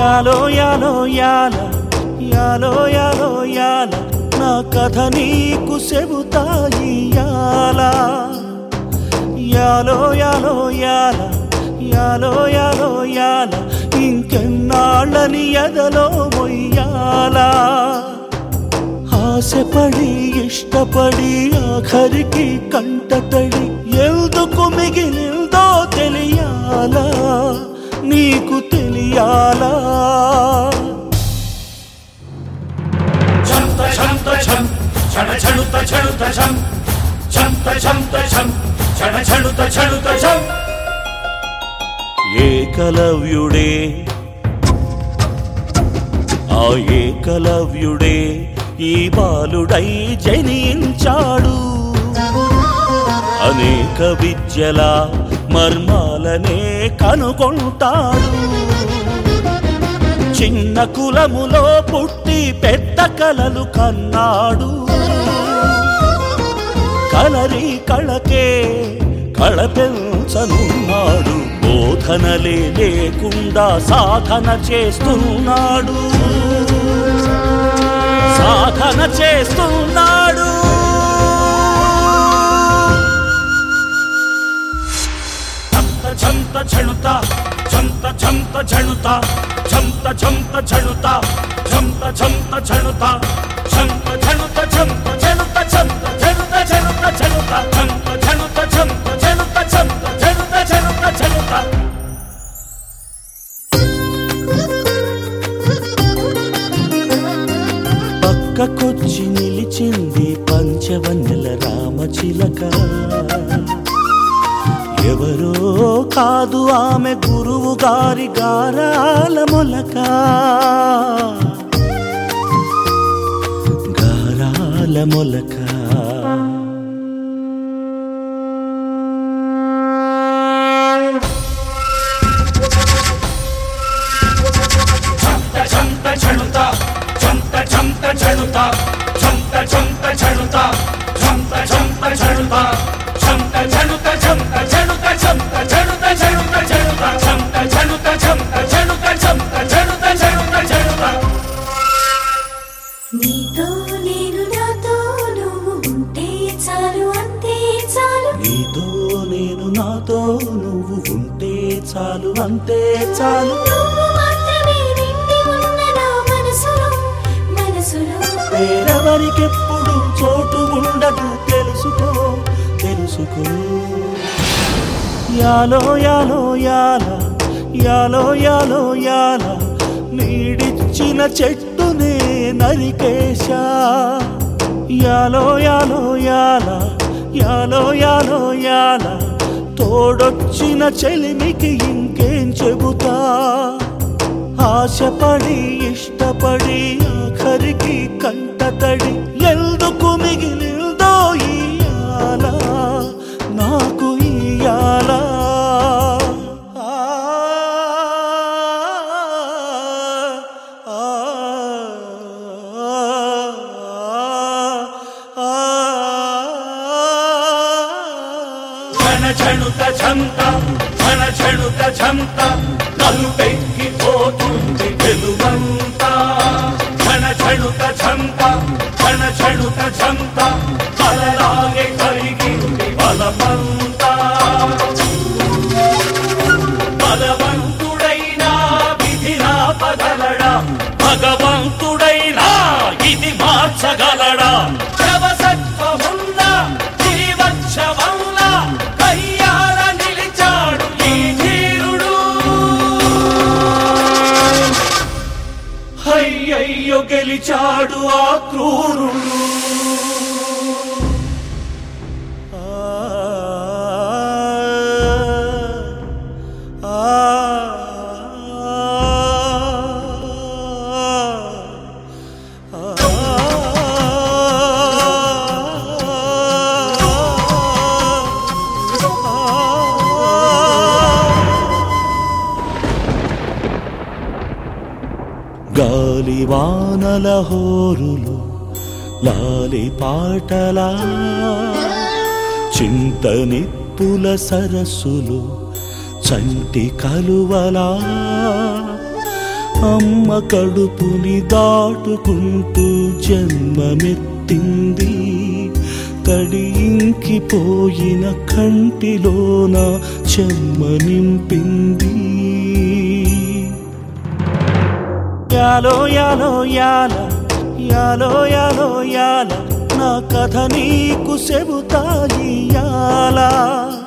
యాలో యాలో యాల యాలో యాలో యాల నా కథ నీకు చెబుతాయి యాల యాలో యాలో యాల యాలో యాలో యాల ఇంకెన్నాళ్ళని ఎదలో మొయ్యాలా ఆశపడి ఇష్టపడి ఆఖరికి కంటతడి ఎందుకు మిగిలిందో తెలియాలా నీకు తెలియాలా ఛంత ఛంత ఛం ఛణ ఛణుత ఛణుత ఛం ఛంత ఛంత ఛం ఛణ ఛణుత ఛణుత ఛం ఏకలవ్యుడే ఆ ఏకలవ్యుడే ఈ బాలుడై జనించాడు అనేక విద్యల మర్మాలనే కనుగొంటాడు చిన్న కులములో పుట్టి పెద్ద కలలు కన్నాడు కలరి కళకే కళ పెంచనున్నాడు బోధనలే లేకుండా సాధన చేస్తున్నాడు సాధన చేస్తున్నాడు ఛంత ఛంత ఛణుత ఛంత ఛంత ఛణుత ఛంత ఛంత ఛణుత ఛంత ఛంత ఛణుత ఛంత ఛణుత ఛంత ఛణుత ఛంత ఛణుత ఛణుత ఛణుత ఛంత ఛణుత ఛంత ఛణుత ఛంత ఛణుత ఛణుత ఛణుత పక్కకొచ్చి నిలిచింది పంచవన్నెల రామచిలక ఎవరో కాదు ఆమె గురువు గారి గారాల మొలక గారాల మొలక ఛంత ఛంత ఛణుత ఛంత ఛంత ఛణుత ఛంత ఛంత ఛణుత ఛంత ఛంత ఛణుత ఛంత ఛణుత ఛంత ఛణుత ఛంత ఛణుత ఛణుత ఛణుత ఛంత ఛణుత ఛంత ఛణుత ఛంత ఛణుత ఛణుత ఛణుత నీతో నేను నాతో నువ్వు ఉంటే చాలు అంతే చాలు నీతో నేను నాతో నువ్వు ఉంటే చాలు అంతే చాలు నువ్వు మాత్రమే నిండి ఉన్న నా మనసులో మనసులో వేరెవరికెప్పుడు చోటు ఉండదు తెలుసుకో తెలుసుకో యాలో యాలో యాల యాలో యాలో యాల నీడిచ్చిన చెట్టునే నరికేశా యాలో యాలో యాల యాలో యాలో యాల తోడొచ్చిన చెలిమికి ఇంకేం చెబుతా ఆశపడి ఇష్టపడి ఆఖరికి కంటతడి ఎందుకు మిగిలిందో ఇయాల నాకు ఇయాల ఆ, ఆ, ఆ, ఛణ ఛణుత ఛంత ఛణ ఛణుత ఛంత నలుపెక్కి పోతుంది వెలుగంతా ఛణ ఛణుత ఛంత ఛణ ఛణుత ఛంత అలలాగే కరిగింది బలమంతా బలవంతుడైనా విధినా పగలడా భగవంతుడైనా ఇది మార్చగలడా శవసత్వమున్న జీవచ్చవల్ల కయ్యాల నిలిచాడు ఈ ధీరుడు అయ్యయ్యో గెలిచాడు ఆ క్రూరుడు ఆ, ఆ, గాలివానల హోరులు లాలి పాటలా చింత నిప్పుల సరస్సులు చంటి కలువలా అమ్మ కడుపుని దాటుకుంటూ జన్మమెత్తింది కడియింకిపోయిన కంటిలోన చెమ్మ నింపింది యాలో యాలో యాల యాలో యాలో యాల నా కథ నీకు చెబుతాయి యాలా